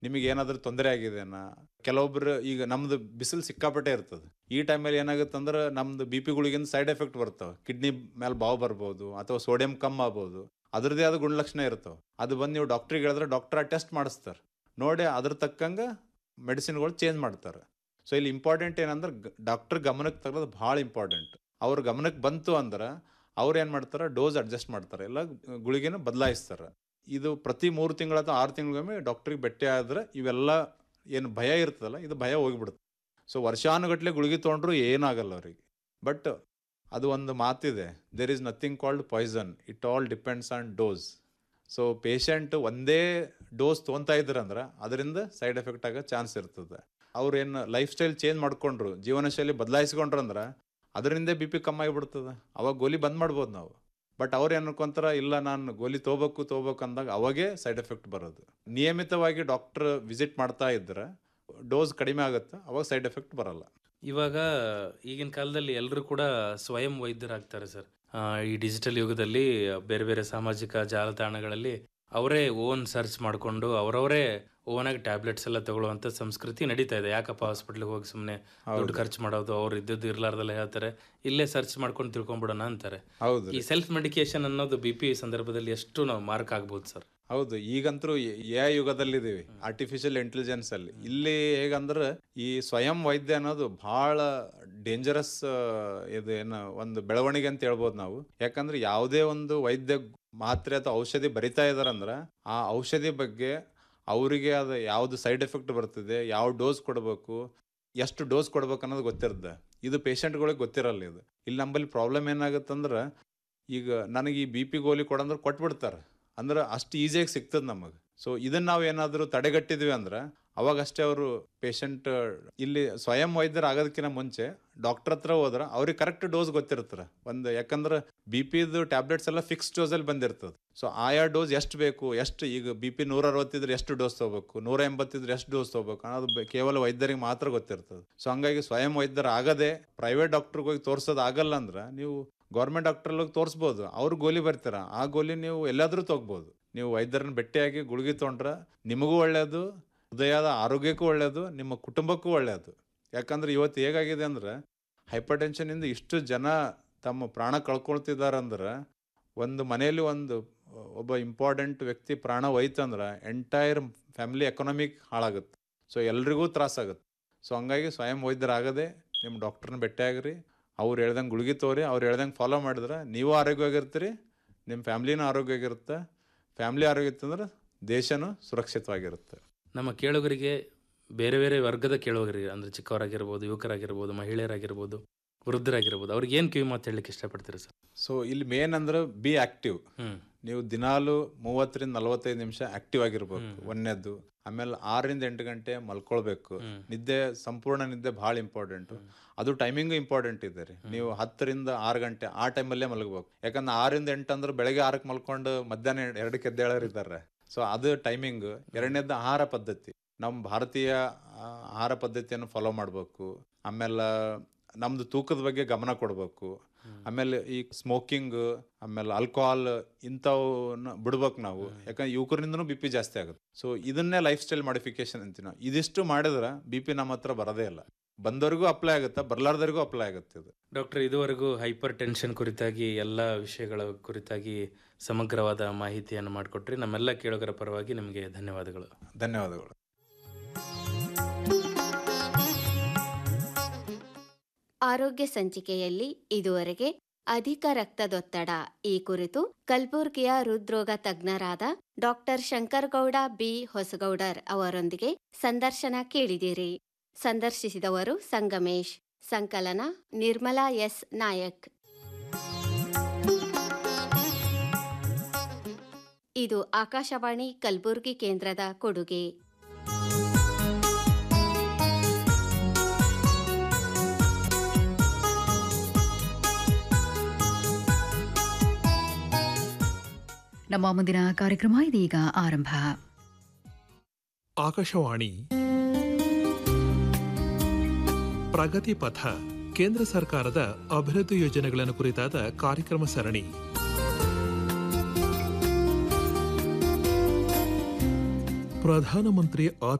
ನಿಮಗೆ ಏನಾದರೂ ತೊಂದರೆ ಆಗಿದೆನಾ ಕೆಲವೊಬ್ರು ಈಗ ನಮ್ದು ಬಿಸಿಲು ಸಿಕ್ಕಾಪಟ್ಟೆ ಇರ್ತದೆ ಈ ಟೈಮಲ್ಲಿ ಏನಾಗುತ್ತೆ ಅಂದ್ರೆ ನಮ್ದು ಬಿ ಪಿಗಳಿಗಿಂತ ಸೈಡ್ ಎಫೆಕ್ಟ್ ಬರ್ತಾವೆ ಕಿಡ್ನಿ ಮೇಲೆ ಬಾವು ಬರ್ಬೋದು ಅಥವಾ ಸೋಡಿಯಂ ಕಮ್ಮಿ ಆಗ್ಬೋದು ಅದ್ರದ್ದೇ ಆದ ಗುಣಲಕ್ಷಣ ಇರ್ತಾವೆ ಅದು ಬಂದು ನೀವು ಡಾಕ್ಟ್ರಿಗೆ ಹೇಳಿದ್ರೆ ಡಾಕ್ಟರ್ ಟೆಸ್ಟ್ ಮಾಡಿಸ್ತಾರೆ ನೋಡಿ ಅದ್ರ ತಕ್ಕಂಗೆ ಮೆಡಿಸಿನ್ಗಳು ಚೇಂಜ್ ಮಾಡ್ತಾರೆ ಸೊ ಇಲ್ಲಿ ಇಂಪಾರ್ಟೆಂಟ್ ಏನಂದ್ರೆ ಡಾಕ್ಟರ್ ಗಮನಕ್ಕೆ ತೆಗೆದು ಭಾಳ ಇಂಪಾರ್ಟೆಂಟ್ ಅವ್ರ ಗಮನಕ್ಕೆ ಬಂತು ಅಂದ್ರೆ ಅವ್ರು ಏನು ಮಾಡ್ತಾರೆ ಡೋಸ್ ಅಡ್ಜಸ್ಟ್ ಮಾಡ್ತಾರೆ ಇಲ್ಲ ಗುಳಿಗೆನ ಬದಲಾಯಿಸ್ತಾರೆ ಇದು ಪ್ರತಿ ಮೂರು ತಿಂಗಳ ಅಥವಾ ಆರು ತಿಂಗಳಿಗೊಮ್ಮೆ ಡಾಕ್ಟ್ರಿಗೆ ಭೇಟಿ ಆದ್ರೆ ಇವೆಲ್ಲ ಏನು ಭಯ ಇರ್ತದಲ್ಲ ಇದು ಭಯ ಹೋಗಿಬಿಡುತ್ತೆ ಸೊ ವರ್ಷಾನುಗಟ್ಲೆ ಗುಳಿಗೆ ತೊಗೊಂಡ್ರು ಏನಾಗಲ್ಲ ಅವ್ರಿಗೆ ಬಟ್ ಅದು ಒಂದು ಮಾತಿದೆ there is nothing called poison it all depends on dose so patient ಒಂದೇ ಡೋಸ್ ತೊಗೊತಾ ಇದ್ರಂದ್ರೆ ಅದರಿಂದ ಸೈಡ್ ಎಫೆಕ್ಟ್ ಆಗೋ ಚಾನ್ಸ್ ಇರ್ತದೆ ಅವ್ರು ಏನು ಲೈಫ್ ಸ್ಟೈಲ್ ಚೇಂಜ್ ಮಾಡ್ಕೊಂಡ್ರು ಜೀವನ ಶೈಲಿ ಬದಲಾಯಿಸ್ಕೊಂಡ್ರು ಅಂದ್ರೆ ಅದರಿಂದ ಬಿ ಪಿ ಕಮ್ಮಿ ಆಗಿಬಿಡ್ತದೆ ಅವಾಗ ಗೋಲಿ ಬಂದ್ ಮಾಡ್ಬೋದು ನಾವು ಬಟ್ ಅವ್ರು ಏನು ಅನ್ಕೊಂತಾರ ಇಲ್ಲ ನಾನು ಗೋಲಿ ತೊಗೋಬೇಕು ತೊಗೋಬೇಕು ಅಂದಾಗ ಅವಾಗೇ ಸೈಡ್ ಎಫೆಕ್ಟ್ ಬರೋದು ನಿಯಮಿತವಾಗಿ ಡಾಕ್ಟರ್ ವಿಸಿಟ್ ಮಾಡ್ತಾ ಇದ್ರೆ ಡೋಸ್ ಕಡಿಮೆ ಆಗುತ್ತೆ ಅವಾಗ ಸೈಡ್ ಎಫೆಕ್ಟ್ ಬರಲ್ಲ ಇವಾಗ ಈಗಿನ ಕಾಲದಲ್ಲಿ ಎಲ್ಲರೂ ಕೂಡ ಸ್ವಯಂ ವೈದ್ಯರಾಗ್ತಾರೆ ಸರ್ ಆ, ಈ ಡಿಜಿಟಲ್ ಯುಗದಲ್ಲಿ ಬೇರೆ ಬೇರೆ ಸಾಮಾಜಿಕ ಜಾಲತಾಣಗಳಲ್ಲಿ ಅವರೇ ಓನ್ ಸರ್ಚ್ ಮಾಡಿಕೊಂಡು ಅವರವರೇ ಓನಾಗಿ ಟ್ಯಾಬ್ಲೆಟ್ಸ್ ಎಲ್ಲ ತಗೊಳ್ಳುವಂಥ ಸಂಸ್ಕೃತಿ ನಡೀತಾ ಇದೆ ಯಾಕಪ್ಪ ಹಾಸ್ಪಿಟ್ಲಿಗೆ ಹೋಗಿ ಸುಮ್ಮನೆ ದುಡ್ಡು ಖರ್ಚು ಮಾಡೋದು ಅವ್ರು ಇದ್ದದ್ದು ಇರ್ಲಾರ್ದಲ್ಲ ಹೇಳ್ತಾರೆ ಇಲ್ಲೇ ಸರ್ಚ್ ಮಾಡ್ಕೊಂಡು ತಿಳ್ಕೊಂಬಿಡೋಣ ಅಂತಾರೆ ಹೌದು ಈ ಸೆಲ್ಫ್ ಮೆಡಿಕೇಶನ್ ಅನ್ನೋದು ಬಿ ಪಿ ಸಂದರ್ಭದಲ್ಲಿ ಎಷ್ಟು ನಾವು ಮಾರ್ಕ್ ಆಗ್ಬೋದು ಸರ್ ಹೌದು ಈಗಂತರೂ ಎ ಯುಗದಲ್ಲಿದ್ದೀವಿ ಆರ್ಟಿಫಿಷಿಯಲ್ ಇಂಟೆಲಿಜೆನ್ಸ್ ಅಲ್ಲಿ ಇಲ್ಲಿ ಹೇಗಂದ್ರೆ ಈ ಸ್ವಯಂ ವೈದ್ಯ ಅನ್ನೋದು ಬಹಳ ಡೇಂಜರಸ್ ಇದು ಏನು ಒಂದು ಬೆಳವಣಿಗೆ ಅಂತ ಹೇಳ್ಬೋದು ನಾವು ಯಾಕಂದ್ರೆ ಯಾವುದೇ ಒಂದು ವೈದ್ಯ ಮಾತ್ರೆ ಅಥವಾ ಔಷಧಿ ಬರಿತಾ ಇದಾರಂದ್ರೆ ಆ ಔಷಧಿ ಬಗ್ಗೆ ಅವರಿಗೆ ಅದು ಯಾವ್ದು ಸೈಡ್ ಎಫೆಕ್ಟ್ ಬರ್ತದೆ ಯಾವ ಡೋಸ್ ಕೊಡಬೇಕು ಎಷ್ಟು ಡೋಸ್ ಕೊಡ್ಬೇಕು ಅನ್ನೋದು ಗೊತ್ತಿರುತ್ತೆ ಇದು ಪೇಷಂಟ್ಗಳಿಗೆ ಗೊತ್ತಿರಲ್ಲ ಇದು ಇಲ್ಲಿ ನಮ್ಮಲ್ಲಿ ಪ್ರಾಬ್ಲಮ್ ಏನಾಗುತ್ತಂದ್ರೆ ಈಗ ನನಗೆ ಈ ಬಿ ಪಿ ಗೋಲಿ ಕೊಡಂದ್ರೆ ಕೊಟ್ಬಿಡ್ತಾರೆ ಅಂದ್ರೆ ಅಷ್ಟು ಈಸಿಯಾಗಿ ಸಿಗ್ತದೆ ನಮಗೆ ಸೊ ಇದನ್ನ ನಾವು ಏನಾದರೂ ತಡೆಗಟ್ಟಿದ್ವಿ ಅಂದ್ರೆ ಅವಾಗಷ್ಟೇ ಅವರು ಪೇಷಂಟ್ ಇಲ್ಲಿ ಸ್ವಯಂ ವೈದ್ಯರು ಆಗೋದಕ್ಕಿಂತ ಮುಂಚೆ ಡಾಕ್ಟರ್ ಹತ್ರ ಹೋದ್ರೆ ಅವ್ರಿಗೆ ಕರೆಕ್ಟ್ ಡೋಸ್ ಗೊತ್ತಿರ್ತಾರೆ ಒಂದು ಯಾಕಂದ್ರೆ ಬಿ ಪಿದು ಟ್ಯಾಬ್ಲೆಟ್ಸ್ ಎಲ್ಲ ಫಿಕ್ಸ್ ಡೋಸಲ್ಲಿ ಬಂದಿರ್ತದೆ ಸೊ ಆಯಾ ಡೋಸ್ ಎಷ್ಟು ಬೇಕು ಎಷ್ಟು ಈಗ ಬಿ ಪಿ ನೂರ ಅರವತ್ತಿದ್ರೆ ಎಷ್ಟು ಡೋಸ್ ತೊಗೋಬೇಕು ನೂರ ಎಂಬತ್ತಿದ್ರೆ ಎಷ್ಟು ಡೋಸ್ ತೊಗೋಬೇಕು ಅನ್ನೋದು ಬೆ- ಕೇವಲ ವೈದ್ಯರಿಗೆ ಮಾತ್ರ ಗೊತ್ತಿರ್ತದೆ ಸೊ ಹಂಗಾಗಿ ಸ್ವಯಂ ವೈದ್ಯರು ಆಗದೆ ಪ್ರೈವೇಟ್ ಡಾಕ್ಟ್ರಿಗೆ ಹೋಗಿ ತೋರ್ಸೋದು ಆಗಲ್ಲ ಅಂದ್ರೆ ನೀವು ಗೌರ್ಮೆಂಟ್ ಡಾಕ್ಟರ್ ಹೋಗಿ ತೋರಿಸ್ಬೋದು ಅವ್ರು ಗೋಲಿ ಬರ್ತೀರ ಆ ಗೋಲಿ ನೀವು ಎಲ್ಲಾದ್ರೂ ತೊಗ್ಬೋದು ನೀವು ವೈದ್ಯರನ್ನ ಭೇಟಿಯಾಗಿ ಗುಳಿಗೆ ತೊಗೊಂಡ್ರೆ ನಿಮಗೂ ಒಳ್ಳೆಯದು ಹೃದಯದ ಆರೋಗ್ಯಕ್ಕೂ ಒಳ್ಳೆಯದು ನಿಮ್ಮ ಕುಟುಂಬಕ್ಕೂ ಒಳ್ಳೆಯದು ಯಾಕಂದ್ರೆ ಇವತ್ತು ಹೇಗಾಗಿದೆ ಅಂದ್ರೆ ಹೈಪರ್ ಟೆನ್ಷನಿಂದ ಇಷ್ಟು ಜನ ತಮ್ಮ ಪ್ರಾಣ ಕಳ್ಕೊಳ್ತಿದ್ದಾರೆ ಅಂದ್ರೆ ಒಂದು ಮನೆಯಲ್ಲಿ ಒಂದು ಒಬ್ಬ ಇಂಪಾರ್ಟೆಂಟ್ ವ್ಯಕ್ತಿ ಪ್ರಾಣ ಹೋಯ್ತಂದ್ರೆ ಎಂಟೈರ್ ಫ್ಯಾಮಿಲಿ ಎಕನಾಮಿಕ್ ಹಾಳಾಗುತ್ತೆ ಸೊ ಎಲ್ರಿಗೂ ತ್ರಾಸಾಗುತ್ತೆ ಸೊ ಹಂಗಾಗಿ ಸ್ವಯಂ ವೈದ್ಯರಾಗದೆ ನಿಮ್ಮ ಡಾಕ್ಟರ್ನ ಭೇಟಿಯಾಗ್ರಿ ಅವ್ರು ಹೇಳ್ದಂಗೆ ಗುಳಿಗೆ ತೋರಿ ಅವ್ರು ಹೇಳ್ದಂಗೆ ಫಾಲೋ ಮಾಡಿದ್ರೆ ನೀವು ಆರೋಗ್ಯವಾಗಿರ್ತೀರಿ ನಿಮ್ಮ ಫ್ಯಾಮ್ಲಿನೂ ಆರೋಗ್ಯವಾಗಿರುತ್ತೆ ಫ್ಯಾಮ್ಲಿ ಆರೋಗ್ಯ ಇತ್ತಂದ್ರೆ ದೇಶನೂ ಸುರಕ್ಷಿತವಾಗಿರುತ್ತೆ ನಮ್ಮ ಕೇಳುಗರಿಗೆ ಬೇರೆ ಬೇರೆ ವರ್ಗದ ಕೇಳುಗರಿಗೆ ಅಂದರೆ ಚಿಕ್ಕವರಾಗಿರ್ಬೋದು ಯುವಕರಾಗಿರ್ಬೋದು ಮಹಿಳೆಯರಾಗಿರ್ಬೋದು ವೃದ್ಧರಾಗಿರ್ಬೋದು ಅವ್ರಿಗೆ ಏನು ಕಿವಿ ಮಾತು ಹೇಳಲಿಕ್ಕೆ ಇಷ್ಟಪಡ್ತೀರಿ ಸರ್ ಸೊ ಇಲ್ಲಿ ಮೇನ್ ಅಂದ್ರೆ ಬಿ ಆಕ್ಟಿವ್ ಹ್ಮ್. ನೀವು ದಿನಾಲು ಮೂವತ್ತರಿಂದ ನಲವತ್ತೈದು ನಿಮಿಷ ಆಕ್ಟಿವ್ ಆಗಿರ್ಬೇಕು ಒಂದನೇದ್ದು ಆಮೇಲೆ ಆರರಿಂದ ಎಂಟು ಗಂಟೆ ಮಲ್ಕೊಳ್ಬೇಕು ನಿದ್ದೆ ಸಂಪೂರ್ಣ ನಿದ್ದೆ ಭಾಳ ಇಂಪಾರ್ಟೆಂಟ್ ಅದು ಟೈಮಿಂಗು ಇಂಪಾರ್ಟೆಂಟ್ ಇದೆ ರೀ ನೀವು ಹತ್ತರಿಂದ ಆರು ಗಂಟೆ ಆ ಟೈಮಲ್ಲೇ ಮಲಗಬೇಕು ಯಾಕಂದ್ರೆ ಆರಿಂದ ಎಂಟು ಅಂದ್ರೆ ಬೆಳಗ್ಗೆ ಆರಕ್ಕೆ ಮಲ್ಕೊಂಡು ಮಧ್ಯಾಹ್ನ ಎರಡಕ್ಕೆ ಎದ್ದೇಳೋರು ಇದ್ದಾರೆ ಸೊ ಅದು ಟೈಮಿಂಗ್ ಎರಡನೇದ್ದು ಆಹಾರ ಪದ್ಧತಿ ನಮ್ಮ ಭಾರತೀಯ ಆ, ಆಹಾರ ಪದ್ಧತಿಯನ್ನು ಫಾಲೋ ಮಾಡಬೇಕು ಆಮೇಲೆ ನಮ್ದು ತೂಕದ ಬಗ್ಗೆ ಗಮನ ಕೊಡಬೇಕು ಆಮೇಲೆ ಈ ಸ್ಮೋಕಿಂಗ್ ಆಮೇಲೆ ಆಲ್ಕೋಹಾಲ್ ಇಂಥವನ್ನ ಬಿಡ್ಬೇಕು ನಾವು ಯಾಕಂದ್ರೆ ಯುವಕರಿಂದನೂ ಬಿ ಪಿ ಜಾಸ್ತಿ ಆಗುತ್ತೆ ಸೊ ಇದನ್ನೇ ಲೈಫ್ ಸ್ಟೈಲ್ ಮಾಡಿಫಿಕೇಶನ್ ಅಂತೀವಿ ನಾವು ಇದಿಷ್ಟು ಮಾಡಿದ್ರೆ ಬಿ ಪಿ ನಮ್ಮ ಹತ್ರ ಬರೋದೇ ಇಲ್ಲ ಬಂದವರಿಗೂ ಅಪ್ಲೈ ಆಗುತ್ತೆ ಬರ್ಲಾರ್ದವ್ರಿಗೂ ಅಪ್ಲೈ ಆಗುತ್ತೆ ಇದು ಡಾಕ್ಟರ್ ಇದುವರೆಗೂ ಹೈಪರ್ ಟೆನ್ಷನ್ ಕುರಿತಾಗಿ ಎಲ್ಲ ವಿಷಯಗಳ ಕುರಿತಾಗಿ ಸಮಗ್ರವಾದ ಮಾಹಿತಿಯನ್ನು ಮಾಡಿಕೊಟ್ರಿ ನಮ್ಮೆಲ್ಲ ಕೇಳುಗರ ಪರವಾಗಿ ನಿಮಗೆ ಧನ್ಯವಾದಗಳು ಧನ್ಯವಾದಗಳು ಆರೋಗ್ಯ ಸಂಚಿಕೆಯಲ್ಲಿ ಇದುವರೆಗೆ ಅಧಿಕ ರಕ್ತದೊತ್ತಡ ಈ ಕುರಿತು ಕಲಬುರ್ಗಿಯ ಹೃದ್ರೋಗ ತಜ್ಞರಾದ ಡಾಕ್ಟರ್ ಶಂಕರಗೌಡ ಬಿ ಹೊಸಗೌಡರ್ ಅವರೊಂದಿಗೆ ಸಂದರ್ಶನ ಕೇಳಿದಿರಿ ಸಂದರ್ಶಿಸಿದವರು ಸಂಗಮೇಶ್ ಸಂಕಲನ ನಿರ್ಮಲಾ ಎಸ್ ನಾಯಕ್ ಇದು ಆಕಾಶವಾಣಿ ಕಲಬುರ್ಗಿ ಕೇಂದ್ರದ ಕೊಡುಗೆ ನಮ್ಮ ಮುಂದಿನ ಕಾರ್ಯಕ್ರಮ ಇದೀಗ ಆರಂಭ ಆಕಾಶವಾಣಿ ಪ್ರಗತಿ ಪಥ ಕೇಂದ್ರ ಸರ್ಕಾರದ ಅಭಿವೃದ್ಧಿ ಯೋಜನೆಗಳನ್ನು ಕುರಿತಾದ ಕಾರ್ಯಕ್ರಮ ಸರಣಿ ಪ್ರಧಾನಮಂತ್ರಿ